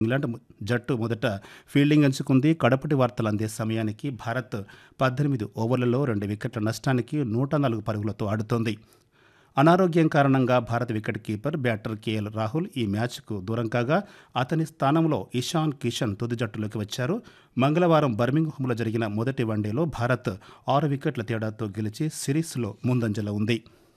England ము- జట్టు మొదట ఫీల్డింగ్ ఎంచుకుంది కడపటి వార్తలు అందే సమయానికి భారత్ పద్దెనిమిది ఓవర్లలో రెండు వికెట్ల నష్టానికి నూట నాలుగు పరుగులతో ఆడుతోంది అనారోగ్యం కారణంగా భారత wicket keeper batter KL Rahul ఈ మ్యాచ్కు దూరం కాగా అతని స్థానంలో ఇషాన్ కిషన్ తుది జట్టులోకి వచ్చారు మంగళవారం బర్మింగ్హామ్లో జరిగిన మొదటి వన్డేలో భారత్ ఆరు వికెట్ల తేడాతో గెలిచి సిరీస్లో ముందంజలో ఉంది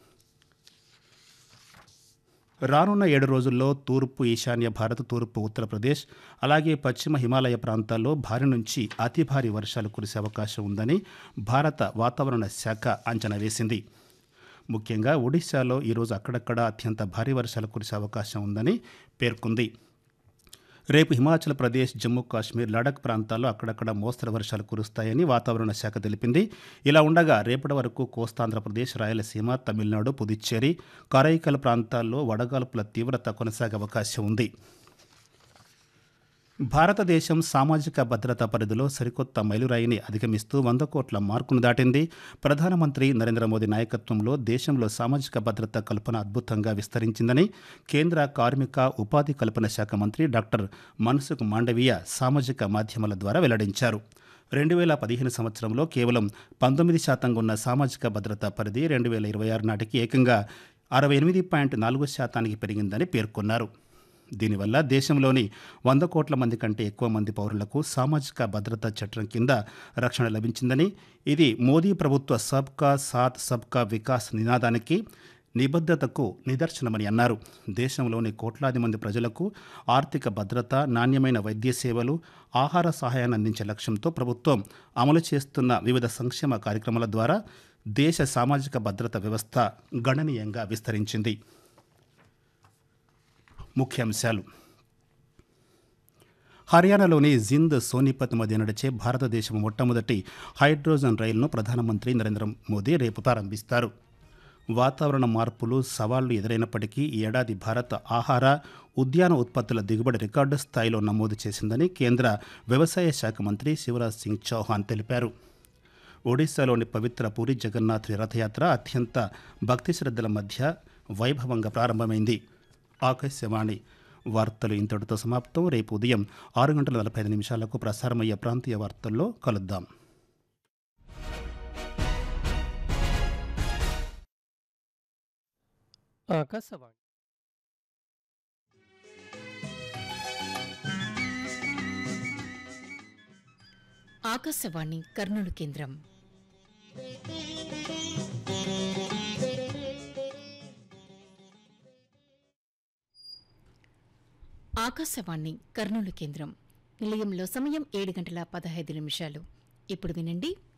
రానున్న ఏడు రోజుల్లో తూర్పు ఈశాన్య భారత్ తూర్పు ఉత్తరప్రదేశ్ అలాగే పశ్చిమ హిమాలయ ప్రాంతాల్లో భారీ నుంచి అతి భారీ వర్షాలు కురిసే అవకాశం ఉందని భారత వాతావరణ శాఖ అంచనా వేసింది ముఖ్యంగా ఒడిశాలో ఈరోజు అక్కడక్కడ అత్యంత భారీ వర్షాలు కురిసే అవకాశం ఉందని పేర్కొంది రేపు హిమాచల్ ప్రదేశ్ జమ్మూ కాశ్మీర్ లడఖ్ ప్రాంతాల్లో అక్కడక్కడ మోస్తరు వర్షాలు కురుస్తాయని వాతావరణ శాఖ తెలిపింది ఇలా ఉండగా రేపటి వరకు కోస్తాంధ్రప్రదేశ్ రాయలసీమ తమిళనాడు పుదుచ్చేరి కరైకల్ ప్రాంతాల్లో వడగాల్పుల తీవ్రత కొనసాగే అవకాశం ఉంది భారతదేశం సామాజిక భద్రతా పరిధిలో సరికొత్త మైలురాయిని అధిగమిస్తూ వంద కోట్ల మార్కును దాటింది ప్రధానమంత్రి నరేంద్ర మోదీ నాయకత్వంలో దేశంలో సామాజిక భద్రత కల్పన అద్భుతంగా విస్తరించిందని కేంద్ర కార్మిక ఉపాధి కల్పన శాఖ మంత్రి డాక్టర్ మన్సుఖ్ మాండవీయ సామాజిక మాధ్యమాల ద్వారా వెల్లడించారు రెండు వేల పదిహేను సంవత్సరంలో కేవలం పంతొమ్మిది శాతంగా ఉన్న సామాజిక భద్రతా పరిధి రెండు వేల ఇరవై ఆరు నాటికి ఏకంగా అరవై ఎనిమిది పాయింట్ నాలుగు శాతానికి పెరిగిందని పేర్కొన్నారు దీనివల్ల దేశంలోని వంద కోట్ల మంది కంటే ఎక్కువ మంది పౌరులకు సామాజిక భద్రతా చట్టం కింద రక్షణ లభించిందని ఇది మోదీ ప్రభుత్వ సబ్కా సాత్ సబ్కా వికాస్ నినాదానికి నిబద్ధతకు నిదర్శనమని అన్నారు దేశంలోని కోట్లాది మంది ప్రజలకు ఆర్థిక భద్రత నాణ్యమైన వైద్య సేవలు ఆహార సహాయాన్ని అందించే లక్ష్యంతో ప్రభుత్వం అమలు చేస్తున్న వివిధ సంక్షేమ కార్యక్రమాల ద్వారా దేశ సామాజిక భద్రత వ్యవస్థ గణనీయంగా విస్తరించింది ముఖ్యాంశాలు హర్యానాలోని జింద్ సోనిపత్ మధ్య నడిచే భారతదేశం మొట్టమొదటి హైడ్రోజన్ రైలును ప్రధానమంత్రి నరేంద్ర మోదీ రేపు ప్రారంభిస్తారు వాతావరణ మార్పులు సవాళ్లు ఎదురైనప్పటికీ ఈ ఏడాది భారత్ ఆహార ఉద్యాన ఉత్పత్తుల దిగుబడి రికార్డు స్థాయిలో నమోదు చేసిందని కేంద్ర వ్యవసాయ శాఖ మంత్రి శివరాజ్ సింగ్ చౌహాన్ తెలిపారు ఒడిశాలోని పవిత్ర పూరి జగన్నాథ్ రథయాత్ర అత్యంత భక్తి శ్రద్ధల మధ్య వైభవంగా ప్రారంభమైంది ఆకాశవాణి వార్తలు ఇంతటితో సమాప్తం రేపు ఉదయం ఆరు గంటల నలభై ఐదు నిమిషాలకు ప్రసారమయ్యే ప్రాంతీయ వార్తల్లో కలుద్దాం ఆకాశవాణి ఆకాశవాణి కర్నూలు కేంద్రం ఆకాశవాణి కర్నూలు కేంద్రం నిలయంలో సమయం ఏడు గంటల పదహైదు నిమిషాలు ఇప్పుడు వినండి